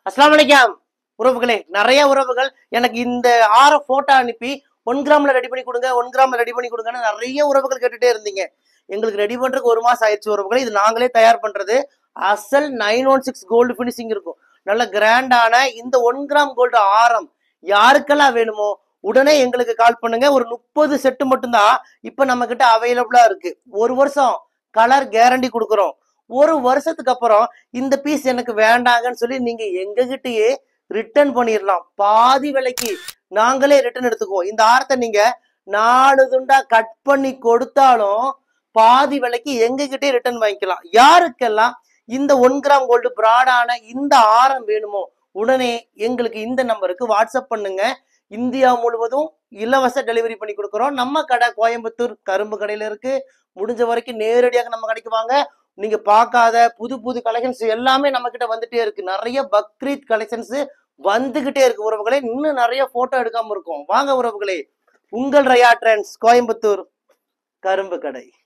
அஸ்லாம் வலைக்கம் உறவுகளே நிறைய உறவுகள் எனக்கு இந்த ஆற போட்டோ அனுப்பி ஒன் கிராம்ல ரெடி பண்ணி கொடுங்க ஒன் கிராம்ல ரெடி பண்ணி கொடுங்கன்னு நிறைய உறவுகள் கேட்டுட்டே இருந்தீங்க எங்களுக்கு ரெடி பண்றதுக்கு ஒரு மாசம் ஆயிடுச்சு உறவுகளே இது நாங்களே தயார் பண்றது அசல் nine one six gold finishing இருக்கும் நல்ல கிராண்டான இந்த ஒன் கிராம் கோல்டு ஆரம் யாருக்கெல்லாம் வேணுமோ உடனே எங்களுக்கு கால் பண்ணுங்க ஒரு முப்பது செட்டு மட்டும்தான் இப்ப நம்ம கிட்ட அவைலபிளா இருக்கு ஒரு வருஷம் கலர் கேரண்டி கொடுக்குறோம் ஒரு வருஷத்துக்கு அப்புறம் இந்த பீஸ் எனக்கு வேண்டாங்கன்னு சொல்லி நீங்க எங்க கிட்டயே ரிட்டர்ன் பண்ணிடலாம் பாதி விலைக்கு நாங்களே ரிட்டர்ன் எடுத்துக்குவோம் இந்த ஆரத்தை நீங்க நாலு துண்டா கட் பண்ணி கொடுத்தாலும் பாதி விலைக்கு எங்க கிட்டே ரிட்டர்ன் வாங்கிக்கலாம் யாருக்கெல்லாம் இந்த ஒன் கிராம் கோல்டு பிராடான இந்த ஆரம் வேணுமோ உடனே எங்களுக்கு இந்த நம்பருக்கு வாட்ஸ்அப் பண்ணுங்க இந்தியா முழுவதும் இலவச டெலிவரி பண்ணி கொடுக்குறோம் நம்ம கடை கோயம்புத்தூர் கரும்பு கடையில இருக்கு முடிஞ்ச வரைக்கும் நேரடியாக நம்ம கடைக்கு வாங்க நீங்க பார்க்காத புது புது கலெக்ஷன்ஸ் எல்லாமே நம்ம கிட்ட வந்துட்டே இருக்கு நிறைய பக்ரீத் கலெக்ஷன்ஸ் வந்துகிட்டே இருக்கு உறவுகளே இன்னும் நிறைய போட்டோ எடுக்காம இருக்கும் வாங்க உறவுகளே உங்கள் ரயா ட்ரெண்ட்ஸ் கோயம்புத்தூர் கரும்பு கடை